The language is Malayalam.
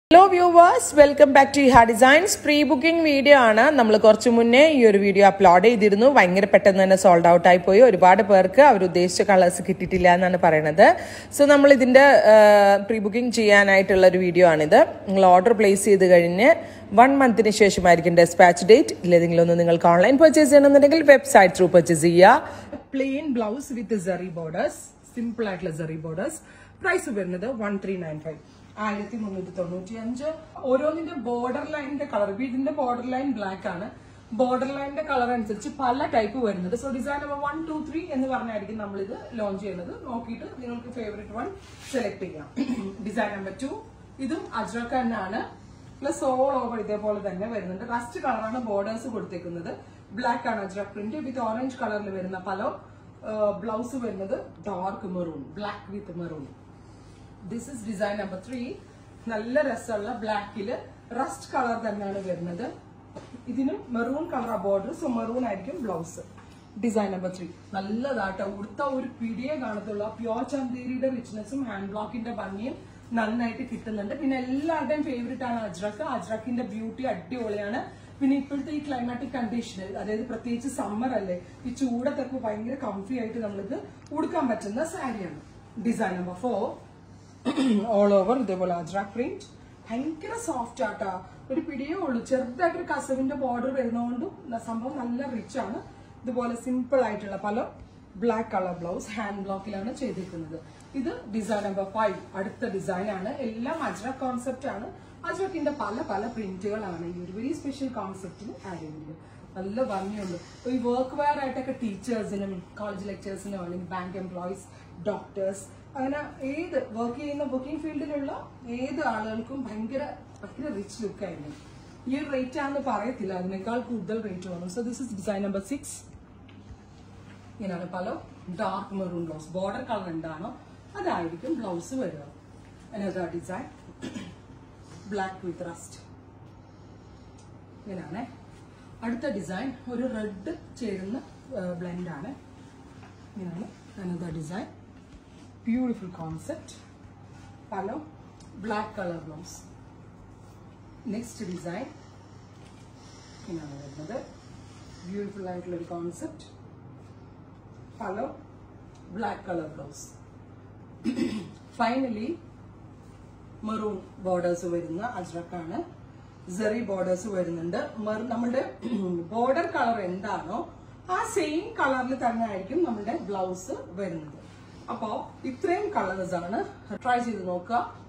hello viewers welcome back to ഹാ ഡിസൈൻസ് പ്രീ ബുക്കിംഗ് വീഡിയോ ആണ് നമ്മൾ കുറച്ച് മുന്നേ ഈ ഒരു വീഡിയോ അപ്ലോഡ് ചെയ്തിരുന്നു ഭയങ്കര പെട്ടെന്ന് തന്നെ സോൾഡ് ഔട്ട് ആയി പോയി ഒരുപാട് പേർക്ക് അവർ ഉദ്ദേശിച്ച കളേഴ്സ് കിട്ടിയിട്ടില്ല എന്നാണ് പറയുന്നത് സോ നമ്മൾ ഇതിന്റെ പ്രീ ബുക്കിംഗ് ചെയ്യാനായിട്ടുള്ള ഒരു വീഡിയോ ആണിത് നിങ്ങൾ ഓർഡർ പ്ലേസ് ചെയ്ത് കഴിഞ്ഞ് വൺ മന്തിന് ശേഷമായിരിക്കും ഡെസ്പാച്ച് ഡേറ്റ് ഇല്ലെങ്കിലും ഒന്ന് നിങ്ങൾക്ക് ഓൺലൈൻ പർച്ചേസ് ചെയ്യണമെന്നുണ്ടെങ്കിൽ വെബ്സൈറ്റ് ത്രൂ പർച്ചേസ് ചെയ്യുക plain blouse with sari borders simple ആയിട്ടുള്ള സെറി ബോർഡേഴ്സ് പ്രൈസ് വരുന്നത് വൺ ത്രീ നയൻ ഫൈവ് ആയിരത്തി മുന്നൂറ്റി തൊണ്ണൂറ്റി അഞ്ച് ഓരോന്നിന്റെ ബോർഡർ ലൈനിന്റെ കളർ ഇതിന്റെ ബോർഡർ ലൈൻ ബ്ലാക്ക് ആണ് ബോർഡർ ലൈനിന്റെ കളർ അനുസരിച്ച് പല ടൈപ്പ് വരുന്നത് so design number one two three എന്ന് പറഞ്ഞായിരിക്കും നമ്മൾ ഇത് ലോഞ്ച് ചെയ്യുന്നത് നോക്കിയിട്ട് നിങ്ങൾക്ക് ഫേവറേറ്റ് വൺ സെലക്ട് ചെയ്യാം ഡിസൈൻ നമ്പർ ടു ഇതും അജ്രക്ക് തന്നെയാണ് പ്ലസ് ഓൾ ഓവർ ഇതേപോലെ തന്നെ വരുന്നുണ്ട് റസ്റ്റ് കളറാണ് ബോർഡേഴ്സ് കൊടുത്തേക്കുന്നത് ബ്ലാക്ക് ആണ് അജ്രക് പ്രിന്റ് വിത്ത് ഓറഞ്ച് കളറിൽ വരുന്ന പല ബ്ലൗസ് വരുന്നത് dark maroon black with maroon this is design number three നല്ല രസമുള്ള ബ്ലാക്കില് റസ്റ്റ് കളർ തന്നെയാണ് വരുന്നത് ഇതിനും maroon colour border so maroon ആയിരിക്കും ബ്ലൗസ് ഡിസൈൻ നമ്പർ ത്രീ നല്ലതാട്ടോ ഉടുത്ത ഒരു പിടിയെ കാണത്തുള്ളൂ പ്യോർ ചന്തേരിയുടെ റിച്ച്നെസ്സും ഹാൻഡ് ബ്ലോക്കിന്റെ ഭംഗിയും നന്നായിട്ട് കിട്ടുന്നുണ്ട് പിന്നെ എല്ലാവരുടെയും ഫേവറേറ്റ് ആണ് അജ്രക്ക് അജ്രക്കിന്റെ ബ്യൂട്ടി അടിപൊളിയാണ് പിന്നെ ഇപ്പോഴത്തെ ഈ ക്ലൈമാറ്റിക് കണ്ടീഷന് അതായത് പ്രത്യേകിച്ച് സമ്മർ അല്ലേ ഈ ചൂടത്തൊക്കെ ഭയങ്കര കംഫി ആയിട്ട് നമ്മളിത് ഉടുക്കാൻ പറ്റുന്ന സാരിയാണ് design number four all over ഇതേപോലെ അജ്രാക് പ്രിന്റ് ഭയങ്കര സോഫ്റ്റ് ആട്ടാ ഒരു പിടിയേ ഉള്ളൂ ചെറുതായിട്ടൊരു കസവിന്റെ ബോർഡർ വരുന്നതുകൊണ്ടും ന- സംഭവം നല്ല റിച്ച് ആണ് ഇതുപോലെ സിമ്പിൾ ആയിട്ടുള്ള പല ബ്ലാക്ക് കളർ ബ്ലൗസ് ഹാൻഡ് ബ്ലോക്കിലാണ് ചെയ്തിരിക്കുന്നത് ഇത് ഡിസൈൻ നമ്പർ ഫൈവ് അടുത്ത ഡിസൈൻ ആണ് എല്ലാം അജ്രക് കോൺസെപ്റ്റ് ആണ് അജ്രക്കിന്റെ പല പല പ്രിന്റുകളാണ് ഈ ഒരു വെരി സ്പെഷ്യൽ കോൺസെപ്റ്റിന് ആഡ് ചെയ്യുന്നത് നല്ല ഭംഗിയുണ്ട് അപ്പൊ ഈ വർക്ക് വെയർ ആയിട്ടൊക്കെ ടീച്ചേഴ്സിനും കോളേജ് ലെക്ചേഴ്സിനും അല്ലെങ്കിൽ ബാങ്ക് എംപ്ലോയീസ് ഡോക്ടേഴ്സ് അങ്ങനെ ഏത് വർക്ക് ചെയ്യുന്ന ബുക്കിംഗ് ഫീൽഡിലുള്ള ഏത് ആളുകൾക്കും ഭയങ്കര ഭയങ്കര റിച്ച് ലുക്ക് ആയിരുന്നു ഈ ഒരു റേറ്റ് ആണെന്ന് പറയത്തില്ല അതിനേക്കാൾ കൂടുതൽ റേറ്റ് വന്നു so this is design number six ഇങ്ങനെയാണ് പല dark maroon blouse border colour എന്താണോ അതായിരിക്കും ബ്ലൗസ് വരിക another design black with rust ഇങ്ങനെയാണ് അടുത്ത ഡിസൈൻ ഒരു റെഡ് ചേരുന്ന ബ്ലെൻഡ് ആണ് ഇങ്ങനെയാണ് അനദർ ഡിസൈൻ ബ്യൂട്ടിഫുൾ കോൺസെപ്റ്റ് പല black colour blouse next design ഇങ്ങനെയാണ് വരുന്നത് ബ്യൂട്ടിഫുൾ ആയിട്ടുള്ള ഒരു കോൺസെപ്റ്റ് പല black colour blouse finally maroon borders വരുന്ന അജ്രക്കാണ് സെറി ബോർഡേഴ്സ് വരുന്നുണ്ട് മെറു- നമ്മുടെ ബോർഡർ കളർ എന്താണോ ആ സെയിം കളറിൽ തന്നെ ആയിരിക്കും നമ്മുടെ ബ്ലൗസ് വരുന്നത് അപ്പോ ഇത്രയും കളേഴ്സ് ആണ് ട്രൈ ചെയ്ത് നോക്കുക